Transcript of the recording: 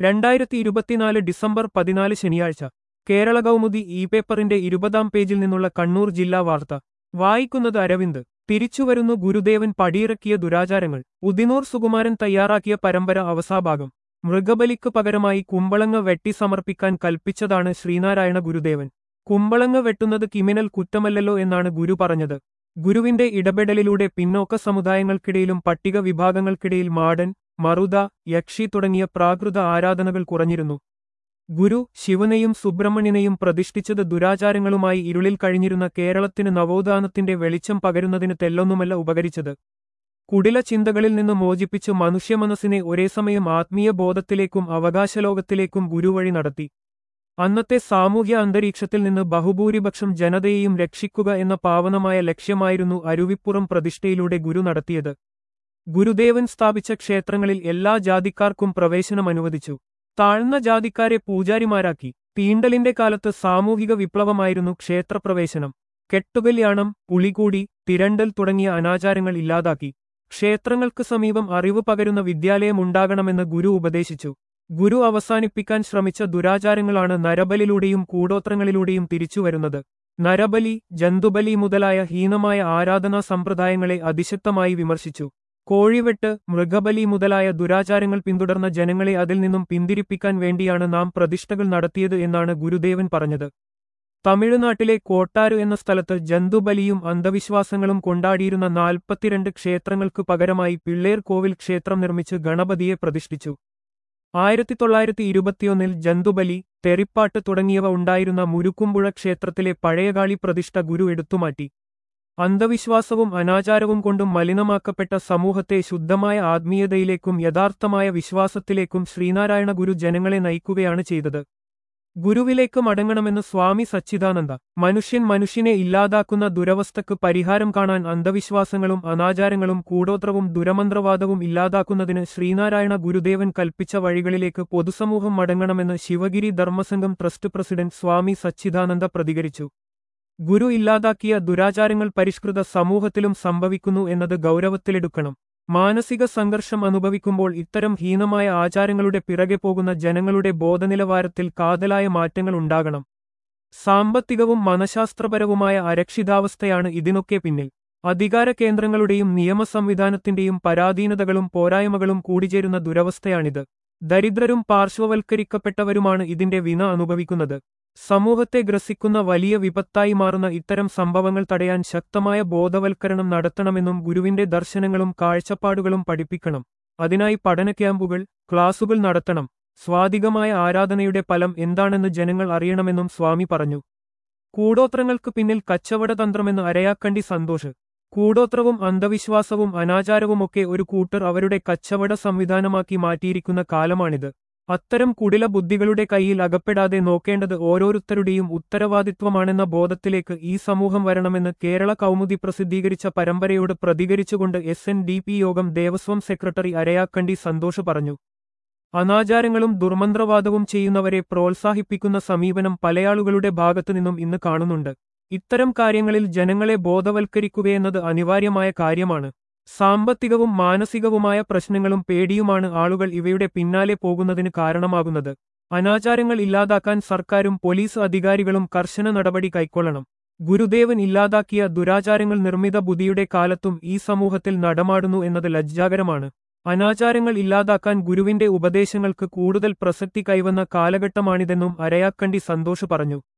രണ്ടായിരത്തി ഇരുപത്തിനാല് ഡിസംബർ പതിനാല് ശനിയാഴ്ച കേരള കൗമുദി ഇ പേപ്പറിന്റെ ഇരുപതാം പേജിൽ നിന്നുള്ള കണ്ണൂർ ജില്ലാ വാർത്ത വായിക്കുന്നത് അരവിന്ദ് തിരിച്ചുവരുന്നു ഗുരുദേവൻ പടിയിറക്കിയ ദുരാചാരങ്ങൾ ഉദിനൂർ സുകുമാരൻ തയ്യാറാക്കിയ പരമ്പര അവസാഭാഗം മൃഗബലിക്ക് പകരമായി കുമ്പളങ്ങ വെട്ടി സമർപ്പിക്കാൻ കൽപ്പിച്ചതാണ് ശ്രീനാരായണ ഗുരുദേവൻ കുമ്പളങ്ങ വെട്ടുന്നത് കിമിനൽ കുറ്റമല്ലല്ലോ എന്നാണ് ഗുരു പറഞ്ഞത് ഗുരുവിന്റെ ഇടപെടലിലൂടെ പിന്നോക്ക സമുദായങ്ങൾക്കിടയിലും പട്ടിക വിഭാഗങ്ങൾക്കിടയിൽ മാടൻ മറുത യക്ഷി തുടങ്ങിയ പ്രാകൃത ആരാധനകൾ കുറഞ്ഞിരുന്നു ഗുരു ശിവനെയും സുബ്രഹ്മണ്യനെയും പ്രതിഷ്ഠിച്ചത് ദുരാചാരങ്ങളുമായി ഇരുളിൽ കഴിഞ്ഞിരുന്ന കേരളത്തിന് നവോത്ഥാനത്തിന്റെ വെളിച്ചം പകരുന്നതിന് തെല്ലൊന്നുമല്ല ഉപകരിച്ചത് കുടില ചിന്തകളിൽ നിന്ന് മോചിപ്പിച്ച് മനുഷ്യമനസ്സിനെ ഒരേസമയം ആത്മീയ ബോധത്തിലേക്കും അവകാശലോകത്തിലേക്കും ഗുരുവഴി നടത്തി അന്നത്തെ സാമൂഹ്യ അന്തരീക്ഷത്തിൽ നിന്ന് ബഹുഭൂരിപക്ഷം ജനതയെയും രക്ഷിക്കുക എന്ന പാവനമായ ലക്ഷ്യമായിരുന്നു അരുവിപ്പുറം പ്രതിഷ്ഠയിലൂടെ ഗുരു നടത്തിയത് ഗുരുദേവൻ സ്ഥാപിച്ച ക്ഷേത്രങ്ങളിൽ എല്ലാ ജാതിക്കാർക്കും പ്രവേശനം അനുവദിച്ചു താഴ്ന്ന ജാതിക്കാരെ പൂജാരിമാരാക്കി തീണ്ടലിന്റെ കാലത്ത് സാമൂഹിക വിപ്ലവമായിരുന്നു ക്ഷേത്രപ്രവേശനം കെട്ടുകല്യാണം പുളികൂടി തിരണ്ടൽ തുടങ്ങിയ അനാചാരങ്ങൾ ഇല്ലാതാക്കി ക്ഷേത്രങ്ങൾക്ക് സമീപം അറിവ് പകരുന്ന വിദ്യാലയമുണ്ടാകണമെന്ന് ഗുരു ഉപദേശിച്ചു ഗുരു അവസാനിപ്പിക്കാൻ ശ്രമിച്ച ദുരാചാരങ്ങളാണ് നരബലിലൂടെയും കൂടോത്രങ്ങളിലൂടെയും തിരിച്ചുവരുന്നത് നരബലി ജന്തുബലി മുതലായ ഹീനമായ ആരാധനാ സമ്പ്രദായങ്ങളെ അതിശക്തമായി വിമർശിച്ചു കോഴിവെട്ട് മൃഗബലി മുതലായ ദുരാചാരങ്ങൾ പിന്തുടർന്ന ജനങ്ങളെ അതിൽ നിന്നും പിന്തിരിപ്പിക്കാൻ വേണ്ടിയാണ് നാം പ്രതിഷ്ഠകൾ നടത്തിയത് എന്നാണ് ഗുരുദേവൻ പറഞ്ഞത് തമിഴ്നാട്ടിലെ കോട്ടാരു എന്ന സ്ഥലത്ത് ജന്തുബലിയും അന്ധവിശ്വാസങ്ങളും കൊണ്ടാടിയിരുന്ന നാൽപ്പത്തിരണ്ട് ക്ഷേത്രങ്ങൾക്ക് പകരമായി പിള്ളേർ കോവിൽ ക്ഷേത്രം നിർമ്മിച്ച് ഗണപതിയെ പ്രതിഷ്ഠിച്ചു ആയിരത്തി തൊള്ളായിരത്തി ഇരുപത്തിയൊന്നിൽ ജന്തുബലി തെറിപ്പാട്ട് തുടങ്ങിയവ ഉണ്ടായിരുന്ന മുരുക്കുമ്പുഴ ക്ഷേത്രത്തിലെ പഴയകാളി പ്രതിഷ്ഠ ഗുരു എടുത്തുമാറ്റി അന്ധവിശ്വാസവും അനാചാരവും കൊണ്ടും മലിനമാക്കപ്പെട്ട സമൂഹത്തെ ശുദ്ധമായ ആത്മീയതയിലേക്കും യഥാർത്ഥമായ വിശ്വാസത്തിലേക്കും ശ്രീനാരായണ ഗുരു ജനങ്ങളെ നയിക്കുകയാണ് ചെയ്തത് ഗുരുവിലേക്ക് മടങ്ങണമെന്ന് സ്വാമി സച്ചിദാനന്ദ മനുഷ്യൻ മനുഷ്യനെ ഇല്ലാതാക്കുന്ന ദുരവസ്ഥക്ക് പരിഹാരം കാണാൻ അന്ധവിശ്വാസങ്ങളും അനാചാരങ്ങളും കൂടോത്രവും ദുരമന്ത്രവാദവും ഇല്ലാതാക്കുന്നതിന് ശ്രീനാരായണ ഗുരുദേവൻ കൽപ്പിച്ച വഴികളിലേക്ക് പൊതുസമൂഹം മടങ്ങണമെന്ന് ശിവഗിരി ധർമ്മസംഘം ട്രസ്റ്റ് പ്രസിഡന്റ് സ്വാമി സച്ചിദാനന്ദ പ്രതികരിച്ചു ഗുരു ഇല്ലാതാക്കിയ ദുരാചാരങ്ങൾ പരിഷ്കൃത സമൂഹത്തിലും സംഭവിക്കുന്നു എന്നത് ഗൗരവത്തിലെടുക്കണം മാനസിക സംഘർഷം അനുഭവിക്കുമ്പോൾ ഇത്തരം ഹീനമായ ആചാരങ്ങളുടെ പിറകെ പോകുന്ന ജനങ്ങളുടെ ബോധനിലവാരത്തിൽ കാതലായ മാറ്റങ്ങൾ ഉണ്ടാകണം സാമ്പത്തികവും മനഃശാസ്ത്രപരവുമായ അരക്ഷിതാവസ്ഥയാണ് ഇതിനൊക്കെ പിന്നിൽ അധികാര കേന്ദ്രങ്ങളുടെയും നിയമസംവിധാനത്തിന്റെയും പരാധീനതകളും പോരായ്മകളും കൂടിച്ചേരുന്ന ദുരവസ്ഥയാണിത് ദരിദ്രരും പാർശ്വവൽക്കരിക്കപ്പെട്ടവരുമാണ് ഇതിന്റെ വിന അനുഭവിക്കുന്നത് സമൂഹത്തെ ഗ്രസിക്കുന്ന വലിയ വിപത്തായി മാറുന്ന ഇത്തരം സംഭവങ്ങൾ തടയാൻ ശക്തമായ ബോധവൽക്കരണം നടത്തണമെന്നും ഗുരുവിന്റെ ദർശനങ്ങളും കാഴ്ചപ്പാടുകളും പഠിപ്പിക്കണം അതിനായി പഠന ക്യാമ്പുകൾ ക്ലാസുകൾ നടത്തണം സ്വാധികമായ ആരാധനയുടെ ഫലം എന്താണെന്ന് ജനങ്ങൾ അറിയണമെന്നും സ്വാമി പറഞ്ഞു കൂടോത്രങ്ങൾക്ക് പിന്നിൽ കച്ചവടതന്ത്രമെന്ന് അരയാക്കണ്ടി സന്തോഷ് കൂടോത്രവും അന്ധവിശ്വാസവും അനാചാരവുമൊക്കെ ഒരു കൂട്ടർ അവരുടെ കച്ചവട സംവിധാനമാക്കി മാറ്റിയിരിക്കുന്ന കാലമാണിത് അത്തരം കുടില ബുദ്ധികളുടെ കയ്യിൽ അകപ്പെടാതെ നോക്കേണ്ടത് ഓരോരുത്തരുടെയും ഉത്തരവാദിത്വമാണെന്ന ബോധത്തിലേക്ക് ഈ സമൂഹം വരണമെന്ന് കേരള കൗമുദി പ്രസിദ്ധീകരിച്ച പരമ്പരയോട് പ്രതികരിച്ചുകൊണ്ട് S N D P Yogam Devaswom secretary Arayakkandi Santhosh പറഞ്ഞു അനാചാരങ്ങളും ദുർമന്ത്രവാദവും ചെയ്യുന്നവരെ പ്രോത്സാഹിപ്പിക്കുന്ന സമീപനം പലയാളുകളുടെ ഭാഗത്തുനിന്നും ഇന്ന് കാണുന്നുണ്ട് ഇത്തരം കാര്യങ്ങളിൽ ജനങ്ങളെ ബോധവൽക്കരിക്കുകയെന്നത് അനിവാര്യമായ കാര്യമാണ് സാമ്പത്തികവും മാനസികവുമായ പ്രശ്നങ്ങളും പേടിയുമാണ് ആളുകൾ ഇവയുടെ പിന്നാലെ പോകുന്നതിന് കാരണമാകുന്നത് അനാചാരങ്ങൾ ഇല്ലാതാക്കാൻ സർക്കാരും പോലീസ് അധികാരികളും കർശന നടപടി കൈക്കൊള്ളണം ഗുരുദേവൻ ഇല്ലാതാക്കിയ ദുരാചാരങ്ങൾ നിർമ്മിത ബുദ്ധിയുടെ കാലത്തും ഈ സമൂഹത്തിൽ നടമാടുന്നു എന്നത് ലജ്ജാകരമാണ് അനാചാരങ്ങൾ ഇല്ലാതാക്കാൻ ഗുരുവിന്റെ ഉപദേശങ്ങൾക്ക് കൂടുതൽ പ്രസക്തി കൈവന്ന കാലഘട്ടമാണിതെന്നും അരയാക്കണ്ടി സന്തോഷ് പറഞ്ഞു